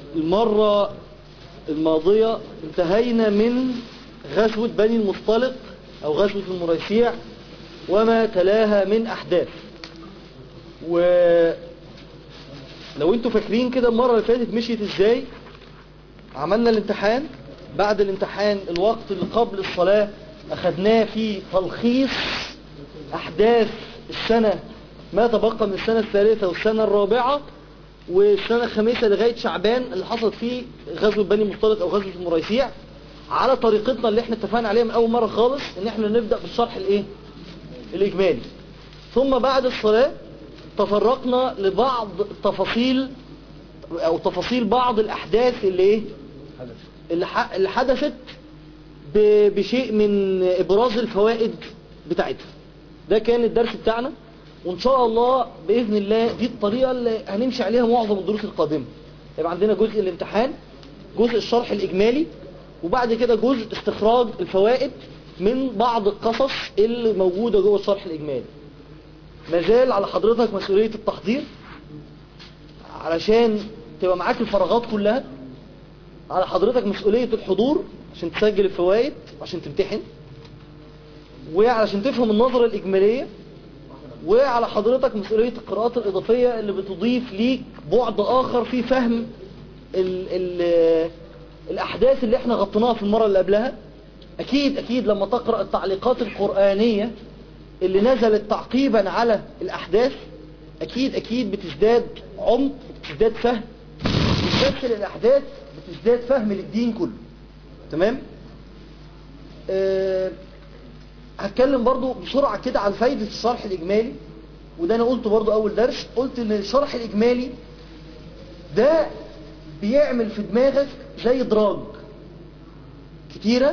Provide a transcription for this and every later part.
المرة الماضية انتهينا من غزوة بني المصطلق او غزوة المريسيع وما تلاها من احداث ولو انتوا فاكرين كده المرة اللي فاتت مشيت ازاي عملنا الامتحان بعد الامتحان الوقت اللي قبل الصلاة اخدناه في تلخيص احداث السنة ما تبقى من السنة الثالثة والسنة الرابعة والسنة الخامسة لغاية شعبان اللي حصلت فيه غزوة بني مصطلق او غزوة المريسيع على طريقتنا اللي احنا اتفقنا عليها من اول مرة خالص ان احنا نبدأ بالشرح الايه الاجمالي ثم بعد الصلاة تطرقنا لبعض التفاصيل او تفاصيل بعض الاحداث اللي ايه اللي ح- اللي حدثت ب- بشيء من ابراز الفوائد بتاعتها ده كان الدرس بتاعنا وان شاء الله باذن الله دي الطريقه اللي هنمشي عليها معظم الدروس القادمه يبقى عندنا جزء الامتحان جزء الشرح الاجمالي وبعد كده جزء استخراج الفوائد من بعض القصص اللي موجوده جوه الشرح الاجمالي ما زال على حضرتك مسؤوليه التحضير علشان تبقى معاك الفراغات كلها على حضرتك مسؤولية الحضور عشان تسجل الفوائد عشان تمتحن وعلشان تفهم النظرة الإجمالية وعلى حضرتك مسؤولية القراءات الإضافية اللي بتضيف ليك بعد آخر في فهم ال ال الأحداث اللي احنا غطيناها في المرة اللي قبلها أكيد أكيد لما تقرأ التعليقات القرآنية اللي نزلت تعقيبا على الأحداث أكيد أكيد بتزداد عمق بتزداد فهم مش بس للأحداث بتزداد فهم للدين كله تمام أه هتكلم برضو بسرعة كده عن فايدة الشرح الإجمالي وده أنا قلته برضو أول درس قلت إن الشرح الإجمالي ده بيعمل في دماغك زي دراج كتيرة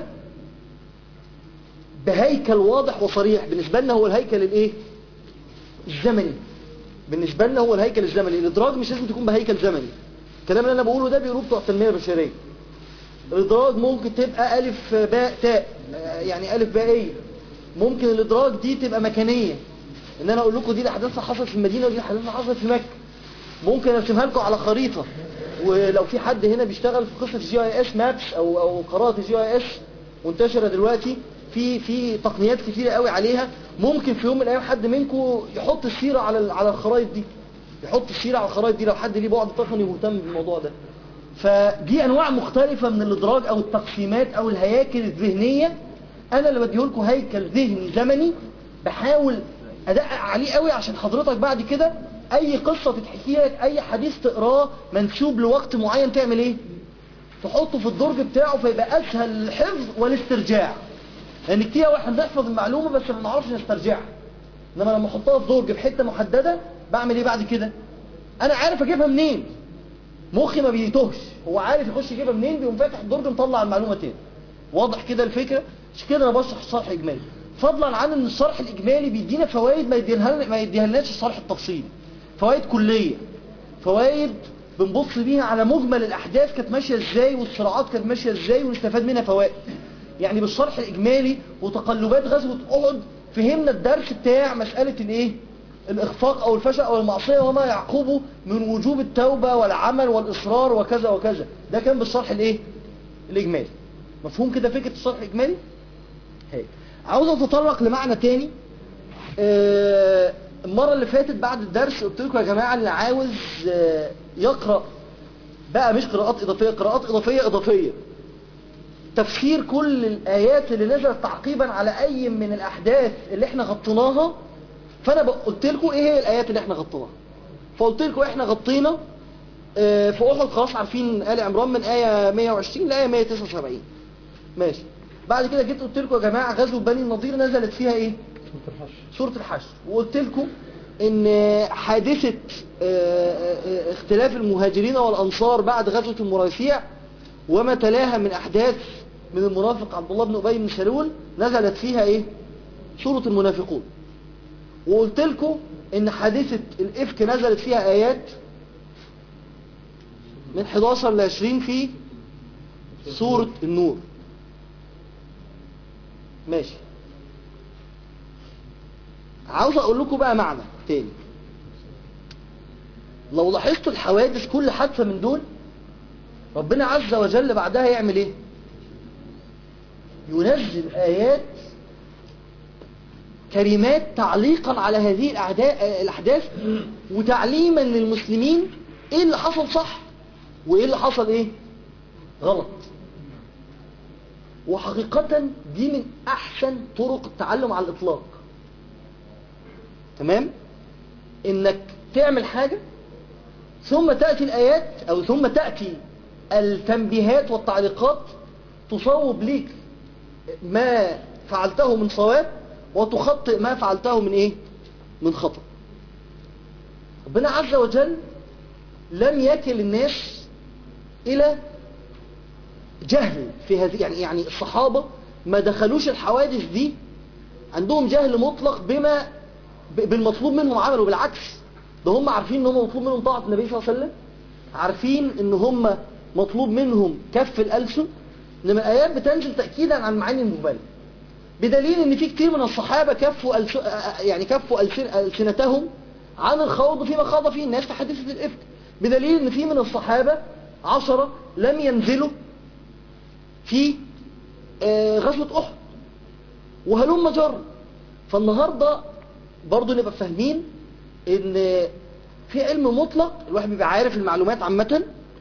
بهيكل واضح وصريح بالنسبة لنا هو الهيكل الايه الزمني بالنسبة لنا هو الهيكل الزمني الادراج مش لازم تكون بهيكل زمني الكلام اللي انا بقوله ده بيقولوه بتوع التنمية البشرية الادراج ممكن تبقى الف باء تاء يعني الف بائية ممكن الادراج دي تبقى مكانية ان انا اقول لكم دي الاحداث اللي حصلت في المدينة ودي الاحداث اللي حصلت في مكة ممكن ارسمها لكم على خريطة ولو في حد هنا بيشتغل في قصة جي اي اس مابس او او قراءة جي اي اس منتشرة دلوقتي في في تقنيات كتيرة قوي عليها ممكن في يوم من الايام حد منكم يحط السيرة على ال- على الخرائط دي يحط السيرة على الخرائط دي لو حد ليه بعد تقني مهتم بالموضوع ده فدي انواع مختلفة من الادراج او التقسيمات او الهياكل الذهنية انا اللي بديهولكم هيكل ذهني زمني بحاول ادقق عليه قوي عشان حضرتك بعد كده اي قصة تتحكي لك اي حديث تقراه منسوب لوقت معين تعمل ايه تحطه في الدرج بتاعه فيبقى اسهل الحفظ والاسترجاع لان كتير واحنا بنحفظ المعلومة بس ما نعرفش نسترجعها انما لما احطها في درج بحتة محددة بعمل ايه بعد كده انا عارف اجيبها منين مخي ما بيتوهش هو عارف يخش يجيبها منين بيقوم فاتح الدرج مطلع المعلومة تاني واضح كده الفكرة مش كده انا بشرح الشرح الاجمالي فضلا عن ان الشرح الاجمالي بيدينا فوائد ما يديها ما يديهالناش الشرح التفصيلي فوائد كلية فوائد بنبص بيها على مجمل الاحداث كانت ماشية ازاي والصراعات كانت ماشية ازاي ونستفاد منها فوائد يعني بالشرح الاجمالي وتقلبات غزوة احد فهمنا الدرس بتاع مسألة الايه الاخفاق او الفشل او المعصية وما يعقبه من وجوب التوبة والعمل والاصرار وكذا وكذا ده كان بالشرح الايه الاجمالي مفهوم كده فكرة الشرح الاجمالي هي عاوز اتطرق لمعنى تاني آه، المرة اللي فاتت بعد الدرس قلت لكم يا جماعة اللي عاوز آه، يقرأ بقى مش قراءات إضافية قراءات إضافية إضافية تفسير كل الآيات اللي نزلت تعقيبا على أي من الأحداث اللي احنا غطيناها فأنا بق- قلت لكم إيه هي الآيات اللي احنا غطيناها فقلت لكم احنا غطينا آه، في أحد خلاص عارفين آل عمران من آية 120 لآية 179 ماشي بعد كده جيت قلت لكم يا جماعة غزوة بني النضير نزلت فيها ايه سورة الحشر وقلت لكم ان حادثة آه، آه، اختلاف المهاجرين والانصار بعد غزوة المريسيع وما تلاها من احداث من المنافق عبد الله بن ابي بن سلول نزلت فيها ايه سورة المنافقون وقلت لكم ان حادثة الافك نزلت فيها ايات من 11 ل 20 في سورة النور ماشي عاوز اقول لكم بقى معنى تاني لو لاحظتوا الحوادث كل حادثة من دول ربنا عز وجل بعدها يعمل ايه ينزل آيات كلمات تعليقا على هذه الأعداء- الأحداث وتعليما للمسلمين ايه اللي حصل صح وايه اللي حصل ايه غلط وحقيقة دي من أحسن طرق التعلم على الإطلاق تمام إنك تعمل حاجة ثم تأتي الآيات أو ثم تأتي التنبيهات والتعليقات تصوب ليك ما فعلته من صواب وتخطئ ما فعلته من إيه من خطأ ربنا عز وجل لم يكل الناس إلى جهل في هذه يعني يعني الصحابة ما دخلوش الحوادث دي عندهم جهل مطلق بما ب- بالمطلوب منهم عملوا بالعكس ده هم عارفين ان هم مطلوب منهم طاعة النبي صلى الله عليه وسلم عارفين ان هم مطلوب منهم كف الألسن انما الآيات بتنزل تأكيدا عن معاني المبالغة بدليل ان في كتير من الصحابة كفوا ألس... يعني كفوا ألسن... ألسنتهم عن الخوض فيما خاض فيه الناس في حادثة الإفك بدليل ان في من الصحابة عشرة لم ينزلوا في آه، غزوة أحد وهلم جر فالنهاردة برضو نبقى فاهمين ان في علم مطلق الواحد بيبقى عارف المعلومات عامة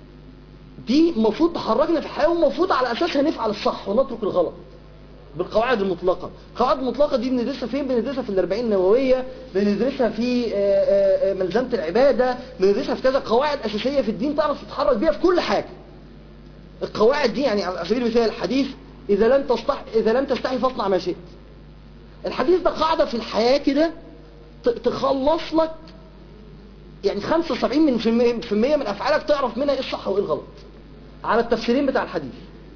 دي المفروض تحركنا في الحياة ومفروض على أساسها نفعل الصح ونترك الغلط بالقواعد المطلقة القواعد المطلقة دي بندرسها فين بندرسها في الأربعين النووية بندرسها في آه، آه، آه، ملزمة العبادة بندرسها في كذا قواعد أساسية في الدين تعرف تتحرك بيها في كل حاجة القواعد دي يعني على سبيل المثال الحديث إذا لم تستح إذا لم تستحي فاصنع ما شئت الحديث ده قاعدة في الحياة كده ت- تخلص لك يعني 75 من في المية, في المية من أفعالك تعرف منها إيه الصح وإيه الغلط على التفسيرين بتاع الحديث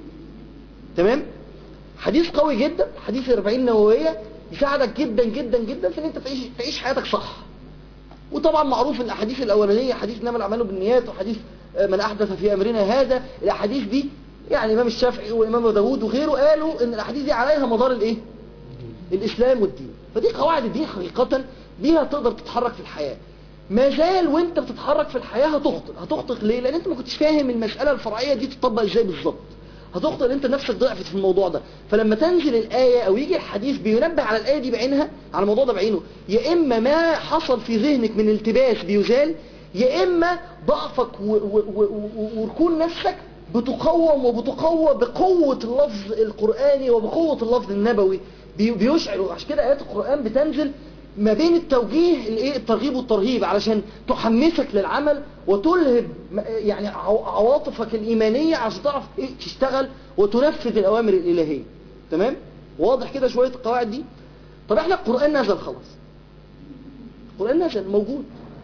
تمام حديث قوي جدا حديث 40 نووية يساعدك جدا جدا جدا في ان انت تعيش تعيش حياتك صح وطبعا معروف ان الاحاديث الاولانيه حديث انما الاعمال بالنيات وحديث آه، من احدث في امرنا هذا الاحاديث دي يعني الامام الشافعي والامام أبو داوود وغيره قالوا ان الاحاديث دي عليها مدار الايه الاسلام والدين فدي قواعد الدين حقيقه بيها تقدر تتحرك في الحياه ما زال وانت بتتحرك في الحياه هتخطئ هتخطئ ليه لان انت ما كنتش فاهم المساله الفرعيه دي تطبق ازاي بالظبط هتخطئ لان انت نفسك ضعفت في الموضوع ده فلما تنزل الآية او يجي الحديث بينبه على الآية دي بعينها على الموضوع ده بعينه يا اما ما حصل في ذهنك من التباس بيزال يا اما ضعفك و- و- و- و- وركون نفسك بتقوم وبتقوى بقوة اللفظ القرآني وبقوة اللفظ النبوي بي- بيشعر عشان كده آيات القرآن بتنزل ما بين التوجيه الايه الترغيب والترهيب علشان تحمسك للعمل وتلهب م- يعني عو- عواطفك الإيمانية عشان تعرف ايه تشتغل وتنفذ الأوامر الإلهية تمام واضح كده شوية القواعد دي طب احنا القرآن نزل خلاص القرآن نزل موجود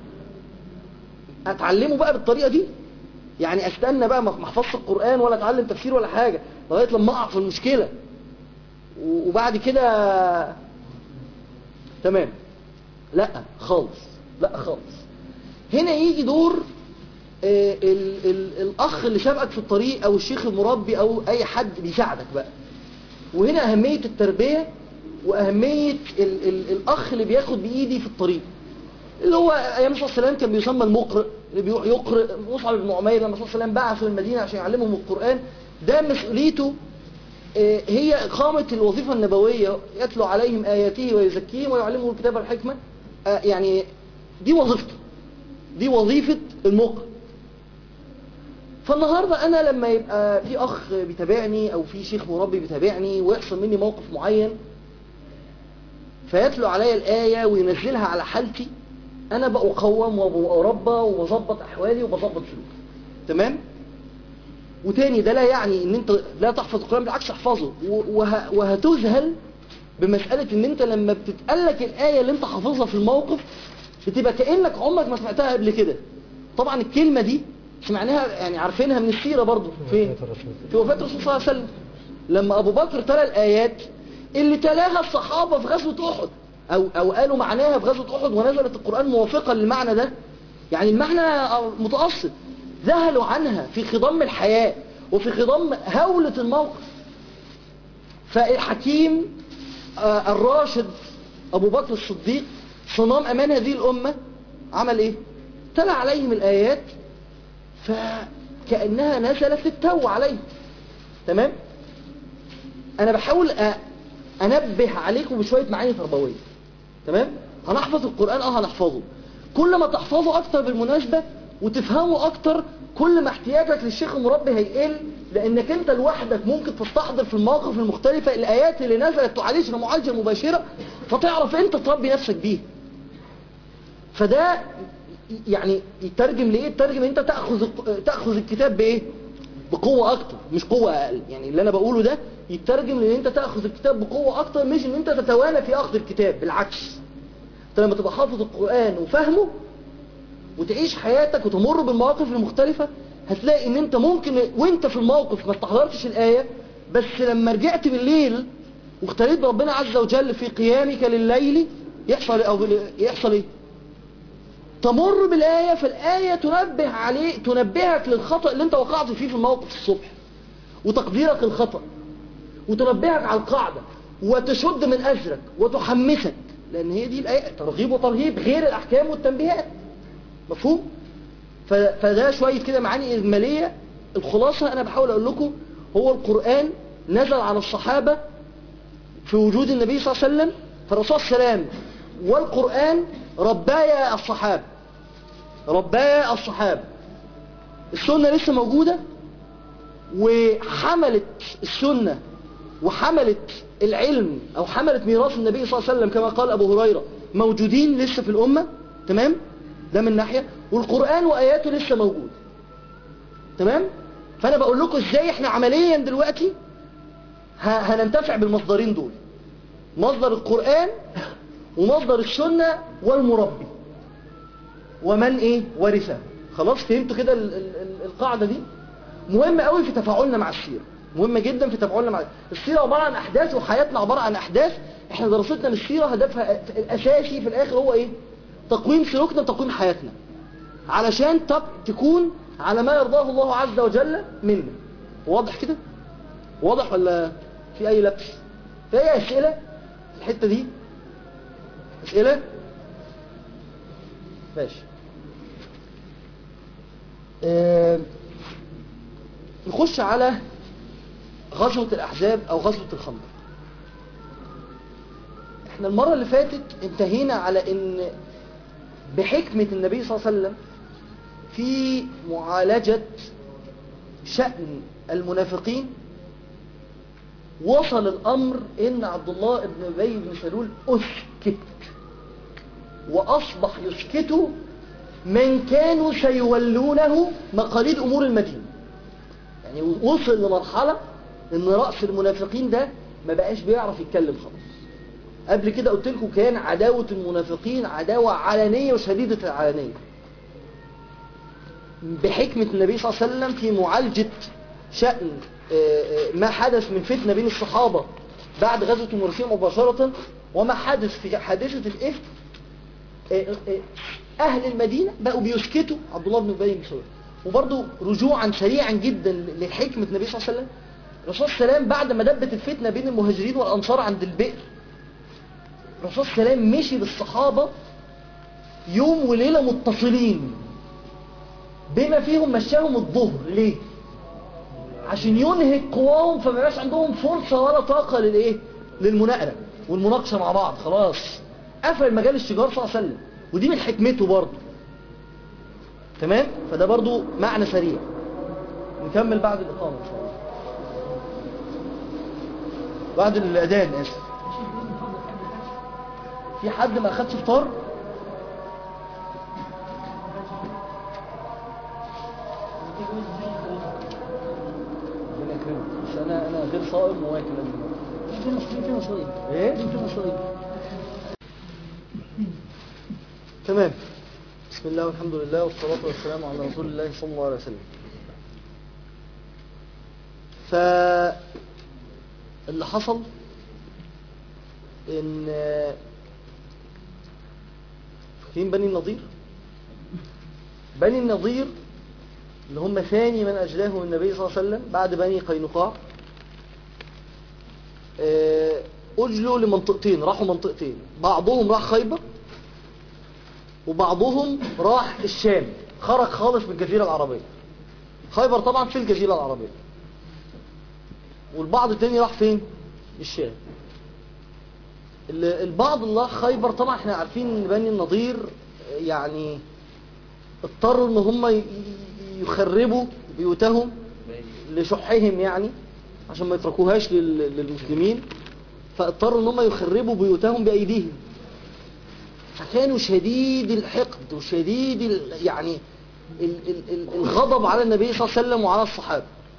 اتعلمه بقى بالطريقة دي يعني استنى بقى ما ما احفظش القرآن ولا اتعلم تفسير ولا حاجة لغاية لما اقع في المشكلة و- وبعد كده تمام لا خالص لا خالص هنا يجي دور آه، ال ال الاخ اللي سابقك في الطريق او الشيخ المربي او اي حد بيساعدك بقى وهنا اهمية التربية واهمية ال ال الاخ اللي بياخد بايدي في الطريق اللي هو ايام الرسول صلى الله عليه وسلم كان بيسمى المقرئ اللي بيروح يقرئ مصعب بن عمير لما الرسول صلى الله عليه وسلم بعثه المدينة عشان يعلمهم القرآن ده مسؤوليته آه، هي إقامة الوظيفة النبوية يتلو عليهم آياته ويزكيهم ويعلمهم الكتاب والحكمة آه، يعني دي وظيفته دي وظيفة المقرئ فالنهاردة أنا لما يبقى في أخ بيتابعني أو في شيخ مربي بيتابعني ويحصل مني موقف معين فيتلو عليا الآية وينزلها على حالتي أنا بقوم وبربى وبظبط أحوالي وبظبط سلوكي تمام؟ وتاني ده لا يعني ان انت لا تحفظ القرآن بالعكس احفظه و- وه وهتذهل بمسألة ان انت لما بتتقلك الآية اللي انت حافظها في الموقف بتبقى كأنك عمرك ما سمعتها قبل كده طبعا الكلمة دي سمعناها يعني عارفينها من السيرة برضو فين في وفاة الرسول صلى الله عليه وسلم لما ابو بكر تلا الآيات اللي تلاها الصحابة في غزوة احد او, أو قالوا معناها في غزوة احد ونزلت القرآن موافقا للمعنى ده يعني المعنى متأصل ذهلوا عنها في خضم الحياة وفي خضم هولة الموقف فالحكيم آه، الراشد أبو بكر الصديق صنام أمان هذه الأمة عمل إيه؟ تلا عليهم الآيات كأنها نزلت للتو عليه تمام انا بحاول أ- انبه عليكم بشوية معاني تربوية تمام هنحفظ القرآن اه هنحفظه كل ما تحفظه اكتر بالمناسبة وتفهمه اكتر كل ما احتياجك للشيخ المربي هيقل لانك انت لوحدك ممكن تستحضر في المواقف المختلفة الايات اللي نزلت تعالجها معالجة مباشرة فتعرف انت تربي نفسك بيها فده يعني يترجم لإيه يترجم انت تأخذ تأخذ الكتاب بإيه بقوة أكتر مش قوة أقل يعني اللي أنا بقوله ده يترجم لأن انت تأخذ الكتاب بقوة أكتر مش ان انت تتوانى في أخذ الكتاب بالعكس انت لما تبقى حافظ القرآن وفهمه وتعيش حياتك وتمر بالمواقف المختلفة هتلاقي ان انت ممكن وانت في الموقف ما استحضرتش الآية بس لما رجعت بالليل واختليت بربنا عز وجل في قيامك لليل يحصل أو يحصل ايه تمر بالآية فالآية تنبه عليه تنبهك للخطأ اللي انت وقعت فيه في الموقف الصبح وتقديرك الخطأ وتنبهك على القاعدة وتشد من أجرك وتحمسك لأن هي دي الآية ترغيب وترهيب غير الأحكام والتنبيهات مفهوم؟ ف- فده شوية كده معاني إجمالية الخلاصة أنا بحاول أقول لكم هو القرآن نزل على الصحابة في وجود النبي صلى الله عليه وسلم فالرسول صلى الله عليه وسلم والقرآن ربايا الصحابة ربايا الصحابة السنة لسه موجودة وحملت السنة وحملت العلم أو حملت ميراث النبي صلى الله عليه وسلم كما قال أبو هريرة موجودين لسه في الأمة تمام ده من ناحية والقرآن وآياته لسه موجود تمام فأنا بقول لكم إزاي إحنا عمليا دلوقتي ه- هننتفع بالمصدرين دول مصدر القرآن ومصدر السنة والمربي ومن ايه ورثه خلاص فهمتوا كده ال- ال- ال- القاعدة دي مهم قوي في تفاعلنا مع السيرة مهمة جدا في تفاعلنا مع السيرة عبارة عن احداث وحياتنا عبارة عن احداث احنا دراستنا للسيرة هدفها الاساسي في الاخر هو ايه تقويم سلوكنا وتقويم حياتنا علشان تب تكون على ما يرضاه الله عز وجل منا واضح كده واضح ولا في اي لبس في اي اسئلة في الحتة دي اسئلة ماشي آه، نخش على غزوة الأحزاب أو غزوة الخندق احنا المرة اللي فاتت انتهينا على ان بحكمة النبي صلى الله عليه وسلم في معالجة شأن المنافقين وصل الأمر ان عبد الله بن أبي بن سلول أسكت وأصبح يسكت من كانوا سيولونه مقاليد أمور المدينة يعني وصل لمرحلة ان رأس المنافقين ده ما بقاش بيعرف يتكلم خلاص قبل كده قلت لكم كان عداوة المنافقين عداوة علنية وشديدة العلنية بحكمة النبي صلى الله عليه وسلم في معالجة شأن آه، آه، ما حدث من فتنة بين الصحابة بعد غزوة المرسية مباشرة وما حدث في حادثة الإفك آه، آه، أهل المدينة بقوا بيسكتوا عبد الله بن أبي بن سلول وبرضه رجوعا سريعا جدا لحكمة النبي صلى الله عليه وسلم الرسول صلى الله عليه وسلم بعد ما دبت الفتنة بين المهاجرين والأنصار عند البئر الرسول صلى الله عليه وسلم مشي بالصحابة يوم وليلة متصلين بما فيهم مشاهم الظهر ليه عشان ينهك قواهم فما يبقاش عندهم فرصة ولا طاقة للايه للمناقرة والمناقشة مع بعض خلاص قفل مجال الشجار صلى الله عليه وسلم ودي من حكمته برضه تمام فده برضه معنى سريع نكمل بعد الإقامة إن شاء الله بعد الأذان آسف في حد ما أخدش فطار ربنا يكرمك بس أنا أنا غير صائم وواكل أنا في مصري في مصري إيه؟ في مصري تمام بسم الله والحمد لله والصلاة والسلام على رسول الله صلى الله عليه وسلم ف اللي حصل ان فاكرين بني النضير بني النضير اللي هم ثاني من أجلاهم النبي صلى الله عليه وسلم بعد بني قينقاع آه، أجلوا لمنطقتين راحوا منطقتين بعضهم راح خيبر وبعضهم راح الشام خرج خالص من الجزيرة العربية خيبر طبعا في الجزيرة العربية والبعض التاني راح فين الشام ال- البعض اللي راح خيبر طبعا احنا عارفين ان بني النضير يعني اضطروا ان هم ي- ي- يخربوا بيوتهم لشحهم يعني عشان ما يتركوهاش لل- للمسلمين فاضطروا ان هم يخربوا بيوتهم بايديهم فكانوا شديد الحقد وشديد ال يعني ال ال ال الغضب على النبي صلى الله عليه وسلم وعلى الصحابة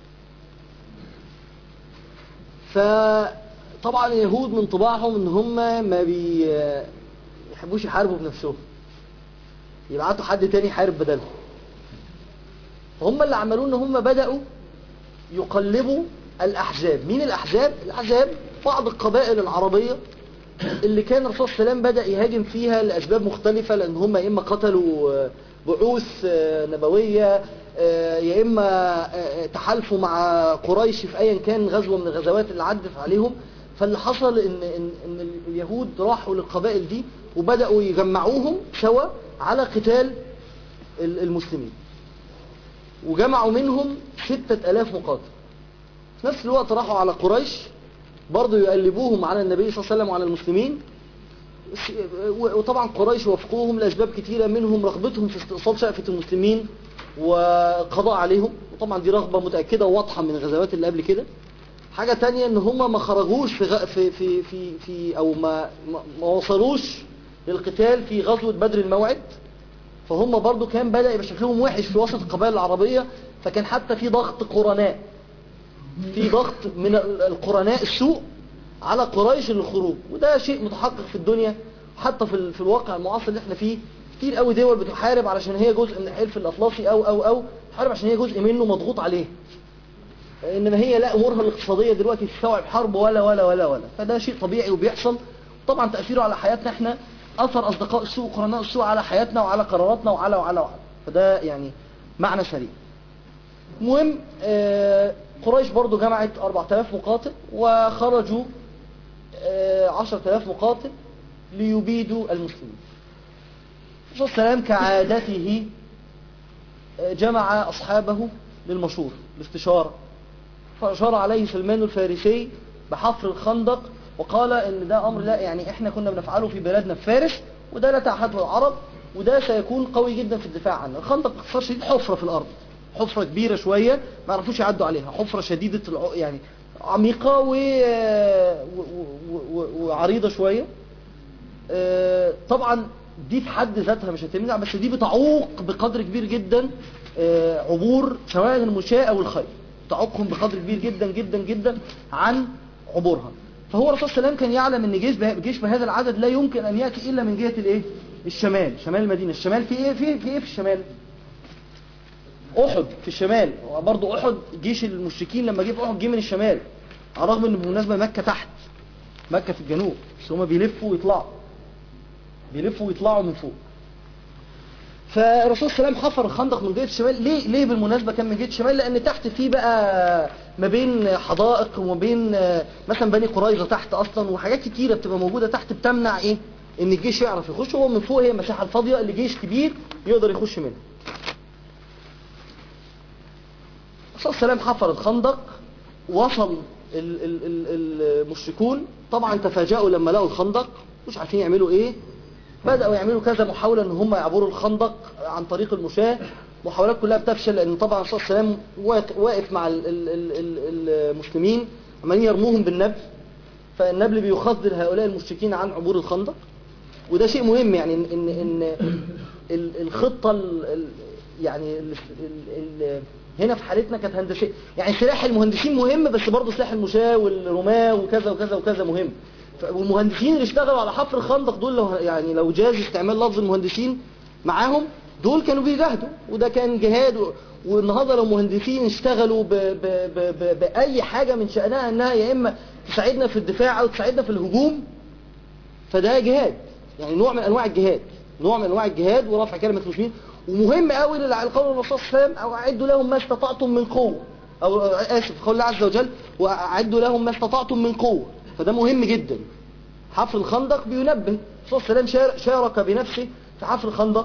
فطبعا اليهود من طباعهم ان هم ما بي يحبوش يحاربوا بنفسهم يبعتوا حد تاني يحارب بدلهم هم اللي عملوه ان هم بدأوا يقلبوا الأحزاب مين الأحزاب؟ الأحزاب بعض القبائل العربية اللي كان الرسول صلى الله عليه وسلم بدأ يهاجم فيها لأسباب مختلفة لأن هم يا إما قتلوا آه، بعوث آه، نبوية آه، يا إما آه، تحالفوا مع قريش في أيا كان غزوة من الغزوات اللي عدت عليهم فاللي حصل إن, إن, إن اليهود راحوا للقبائل دي وبدأوا يجمعوهم سوا على قتال ال- المسلمين وجمعوا منهم ستة ألاف مقاتل في نفس الوقت راحوا على قريش برضو يقلبوهم على النبي صلى الله عليه وسلم وعلى المسلمين س- وطبعا قريش وافقوهم لأسباب كتيرة منهم رغبتهم في استئصال شأفة المسلمين وقضاء عليهم وطبعا دي رغبة متأكدة وواضحة من الغزوات اللي قبل كده حاجة تانية ان هم ما خرجوش في, غ... في, في, في, في او ما, ما- ما وصلوش للقتال في غزوة بدر الموعد فهم برضو كان بدأ يبقى شكلهم وحش في وسط القبائل العربية فكان حتى في ضغط قرناء في ضغط من ال- القرناء السوء على قريش للخروج وده شيء متحقق في الدنيا حتى في, ال- في الواقع المعاصر اللي احنا فيه كتير قوي دول بتحارب علشان هي جزء من الحلف الأطلسي أو أو أو تحارب عشان هي جزء منه مضغوط عليه إنما هي لا أمورها الاقتصادية دلوقتي تستوعب حرب ولا ولا ولا ولا فده شيء طبيعي وبيحصل طبعا تأثيره على حياتنا احنا أثر أصدقاء السوء وقرناء السوء على حياتنا وعلى قراراتنا وعلى وعلى وعلى فده يعني معنى سريع المهم آه، قريش برضو جمعت 4000 مقاتل وخرجوا آه، 10000 مقاتل ليبيدوا المسلمين الرسول صلى الله عليه وسلم كعادته آه، جمع أصحابه للمشور الاستشارة فأشار عليه سلمان الفارسي بحفر الخندق وقال ان ده امر لا يعني احنا كنا بنفعله في بلادنا في فارس وده لا تعهده العرب وده سيكون قوي جدا في الدفاع عنه الخندق باختصار شديد حفرة في الارض حفرة كبيرة شوية ما عرفوش يعدوا عليها حفرة شديدة الع... يعني عميقة و... و... و... و... وعريضة شوية آه، طبعا دي في حد ذاتها مش هتمنع بس دي بتعوق بقدر كبير جدا آه، عبور سواء المشاة او الخيل تعوقهم بقدر كبير جدا جدا جدا عن عبورها فهو الرسول صلى الله عليه وسلم كان يعلم ان جيش به- جيش بهذا العدد لا يمكن ان ياتي الا من جهه الايه الشمال شمال المدينه الشمال في ايه في في ايه في الشمال احد في الشمال وبرضه احد جيش المشركين لما جه في احد جه من الشمال على الرغم ان بالمناسبه مكه تحت مكه في الجنوب بس هما بيلفوا ويطلعوا بيلفوا ويطلعوا من فوق فالرسول صلى الله عليه وسلم حفر الخندق من جهه الشمال ليه ليه بالمناسبه كان من جهه الشمال لان تحت فيه بقى ما بين حدائق وما بين آه، مثلا بني قريظه تحت اصلا وحاجات كتيره بتبقى موجوده تحت بتمنع ايه ان الجيش يعرف يخش هو من فوق هي المساحه الفاضيه اللي جيش كبير يقدر يخش منها الرسول صلى الله عليه وسلم حفر الخندق وصل ال- ال- ال- المشركون طبعا تفاجأوا لما لقوا الخندق مش عارفين يعملوا ايه بدأوا يعملوا كذا محاولة ان هم يعبروا الخندق عن طريق المشاة محاولات كلها بتفشل لان طبعا الرسول صلى الله عليه وسلم واق- واقف مع ال- ال- ال- ال- المسلمين عمالين يرموهم بالنبل فالنبل بيخذل هؤلاء المشركين عن عبور الخندق وده شيء مهم يعني ان ان, إن ال- الخطه ال- ال- يعني ال ال ال هنا في حالتنا كانت هندسيه يعني سلاح المهندسين مهم بس برضه سلاح المشاة والرماة وكذا وكذا وكذا مهم ف- والمهندسين اللي اشتغلوا على حفر الخندق دول لو يعني لو جاز استعمال لفظ المهندسين معاهم دول كانوا بيجاهدوا وده كان جهاد و- والنهارده لو مهندسين اشتغلوا ب ب ب ب بأي حاجة من شأنها انها يا اما تساعدنا في الدفاع او تساعدنا في الهجوم فده جهاد يعني نوع من انواع الجهاد نوع من انواع الجهاد ورفع كلمه المسلمين ومهم قوي للقول الرسول صلى الله عليه وسلم او اعدوا لهم ما استطعتم من قوه او اسف قول الله عز وجل واعدوا لهم ما استطعتم من قوه فده مهم جدا حفر الخندق بينبه الرسول صلى الله عليه وسلم شار- شارك بنفسه في حفر الخندق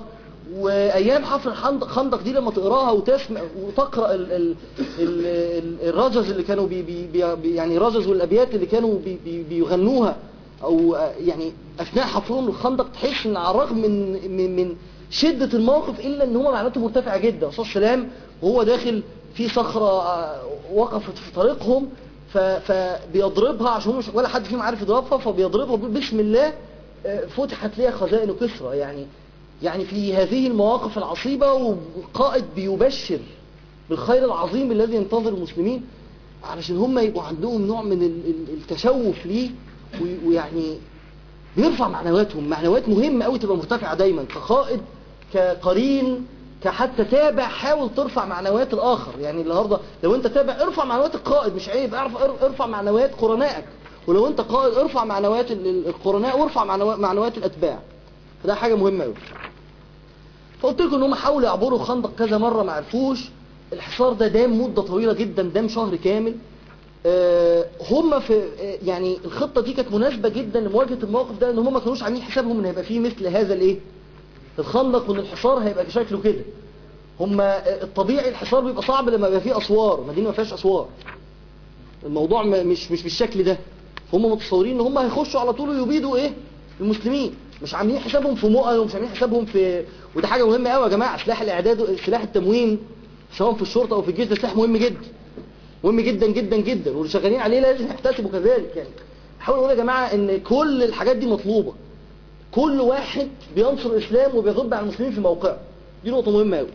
وايام حفر الخندق خندق دي لما تقراها وتسمع وتقرا ال ال ال ال الرجز اللي كانوا بي بي بي يعني رجز والابيات اللي كانوا بي بي بيغنوها او آه، يعني اثناء حفرهم الخندق تحس ان على الرغم من من, من شده الموقف الا ان هم معناته مرتفعه جدا الرسول صلى الله عليه وسلم وهو داخل في صخره آه، وقفت في طريقهم ف- فبيضربها عشان هم مش ولا حد فيهم عارف يضربها فبيضربها بيقول بسم الله آه، فتحت ليها خزائن كسرى يعني يعني في هذه المواقف العصيبة وقائد بيبشر بالخير العظيم الذي ينتظر المسلمين علشان هم يبقوا عندهم نوع من ال- ال- التشوف ليه وي- ويعني بيرفع معنوياتهم معنويات مهمة قوي تبقى مرتفعة دايما كقائد كقرين كحتى تابع حاول ترفع معنويات الآخر يعني النهارده لو انت تابع ارفع معنويات القائد مش عيب ارفع, ارفع معنويات قرنائك ولو انت قائد ارفع معنويات ال- ال- القرناء وارفع معنويات- معنويات الأتباع فده حاجة مهمة قوي فقلت لكم ان هم حاولوا يعبروا خندق كذا مرة ما عرفوش الحصار ده دام مدة طويلة جدا دام شهر كامل آه، هم في آه، يعني الخطة دي كانت مناسبة جدا لمواجهة الموقف ده ان هم ما كانوش عاملين حسابهم ان هيبقى فيه مثل هذا الايه الخندق وان الحصار هيبقى شكله كده هم آه، الطبيعي الحصار بيبقى صعب لما يبقى فيه اسوار مدينة ما فيهاش اسوار الموضوع م- مش مش بالشكل ده هم متصورين ان هم هيخشوا على طول ويبيدوا ايه المسلمين مش عاملين حسابهم في مؤن ومش عاملين حسابهم في وده حاجه مهمه قوي يا جماعه سلاح الاعداد سلاح التموين سواء في الشرطه او في الجيش ده سلاح مهم جدا مهم جدا جدا جدا واللي شغالين عليه لازم يحتسبوا كذلك يعني حاول اقول يا جماعه ان كل الحاجات دي مطلوبه كل واحد بينصر الاسلام وبيغض عن المسلمين في موقعه دي نقطه مهمه قوي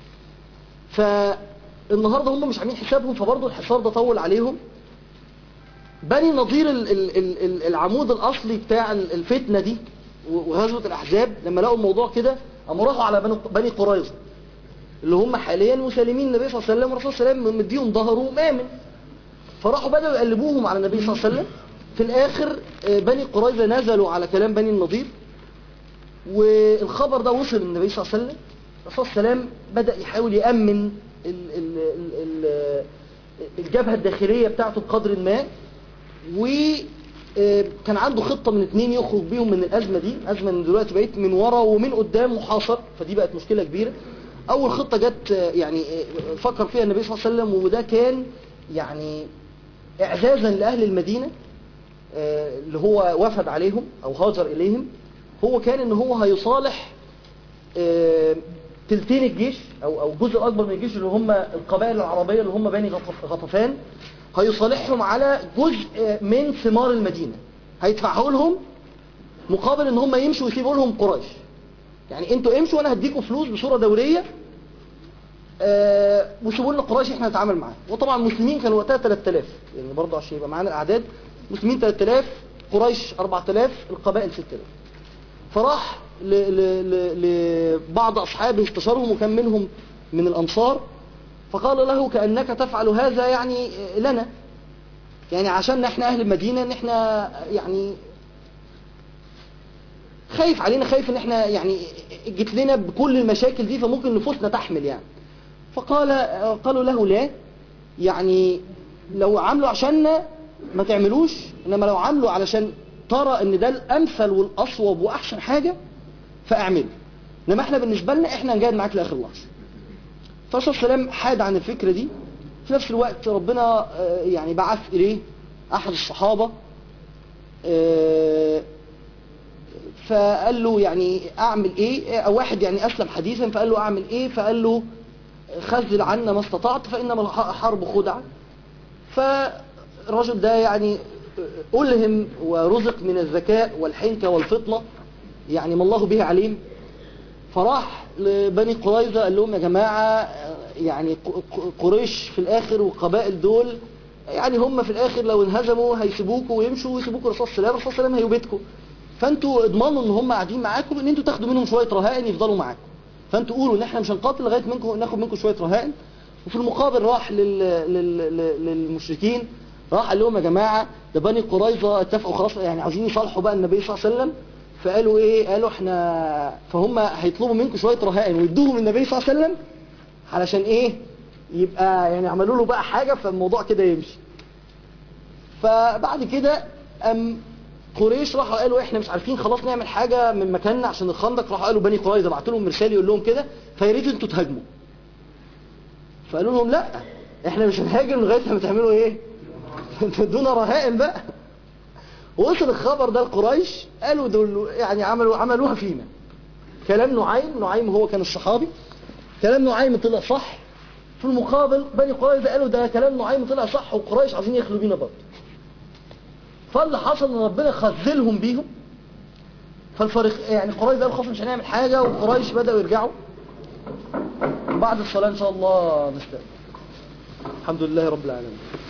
فالنهارده هم مش عاملين حسابهم فبرضه الحصار ده طول عليهم بني نظير ال- ال- ال- ال- العمود الأصلي بتاع ال- الفتنة دي وغزوة الأحزاب لما لقوا الموضوع كده قاموا راحوا على بني- بني قريظة اللي هم حاليا مسالمين النبي صلى الله عليه وسلم والرسول صلى الله عليه وسلم مديهم ظهره مآمن فراحوا بدأوا يقلبوهم على النبي صلى الله عليه وسلم في الآخر آه، بني قريظة نزلوا على كلام بني النضير والخبر ده وصل للنبي صلى الله عليه وسلم الرسول صلى الله عليه وسلم بدأ يحاول يأمن ال ال ال ال الجبهة الداخلية بتاعته بقدر ما وكان عنده خطة من اتنين يخرج بيهم من الأزمة دي أزمة من دلوقتي بقيت من ورا ومن قدام محاصر فدي بقت مشكلة كبيرة أول خطة جت آه، يعني آه، فكر فيها النبي صلى الله عليه وسلم وده كان يعني إعزازا لأهل المدينة آه، اللي هو وفد عليهم أو هاجر إليهم هو كان إن هو هيصالح آه، تلتين الجيش أو أو جزء أكبر من الجيش اللي هم القبائل العربية اللي هم بني غطف- غطفان هيصالحهم على جزء آه، من ثمار المدينة هيدفعه لهم مقابل ان هم يمشوا ويسيبوا لهم قريش يعني انتوا امشوا وانا هديكم فلوس بصورة دورية آه، وسيبوا لنا قريش احنا نتعامل معاها وطبعا المسلمين كانوا وقتها 3000 يعني برضه عشان يبقى معانا الاعداد مسلمين 3000 قريش 4000 القبائل 6000 فراح ل- ل- ل- لبعض اصحابه استشارهم وكان منهم من الانصار فقال له كانك تفعل هذا يعني لنا يعني عشان احنا اهل المدينه ان احنا يعني خايف علينا خايف ان احنا يعني جيت لنا بكل المشاكل دي فممكن نفوسنا تحمل يعني فقال قالوا له لا يعني لو عملوا عشاننا ما تعملوش انما لو عملوا علشان ترى ان ده الامثل والاصوب واحسن حاجة فاعملوا انما احنا بالنسبة لنا احنا هنجاهد معاك لاخر لحظة فالرسول صلى الله عليه وسلم حاد عن الفكرة دي في نفس الوقت ربنا آه، يعني بعث اليه احد الصحابة آه، فقال له يعني اعمل ايه او واحد يعني اسلم حديثا فقال له اعمل ايه فقال له خذل عنا ما استطعت فانما الحرب خدعه فالرجل ده يعني ألهم ورزق من الذكاء والحنكة والفطنة يعني ما الله به عليم فراح لبني قريظة قال لهم يا جماعة يعني قريش في الآخر والقبائل دول يعني هم في الآخر لو انهزموا هيسيبوكوا ويمشوا ويسيبوكوا الرسول صلى الله عليه وسلم الرسول صلى الله عليه وسلم هيبيتكم فانتوا اضمنوا ان هم قاعدين معاكم ان انتوا تاخدوا منهم شوية رهائن يفضلوا معاكم فانتوا قولوا ان احنا مش هنقاتل لغاية منكم ناخد منكم شوية رهائن وفي المقابل راح لل... لل... لل... للمشركين راح قال لهم يا جماعة ده بني قريظة اتفقوا خلاص يعني عاوزين يصالحوا بقى النبي صلى الله عليه وسلم فقالوا ايه قالوا احنا فهم هيطلبوا منكم شوية رهائن ويدوهم النبي صلى الله عليه وسلم علشان ايه يبقى يعني عملوا له بقى حاجة فالموضوع كده يمشي فبعد كده أم قريش راحوا قالوا احنا مش عارفين خلاص نعمل حاجة من مكاننا عشان الخندق راحوا قالوا بني قريظة بعتوا لهم رسالة يقول لهم كده فيا ريت انتوا تهاجموا فقالوا لهم لا احنا مش هنهاجم لغايه ما تعملوا ايه تدونا رهائن بقى وصل الخبر ده لقريش قالوا دول يعني عملوا عملوها فينا كلام نعيم نعيم هو كان الصحابي كلام نعيم طلع صح في المقابل بني قريظة قالوا ده كلام نعيم طلع صح وقريش عايزين يخلوا بينا برضه فاللي حصل ان ربنا خذلهم بيهم فالفريق يعني قريش قالوا خلاص مش هنعمل حاجة وقريش بدأوا يرجعوا بعد الصلاة ان شاء الله نستقبل الحمد لله رب العالمين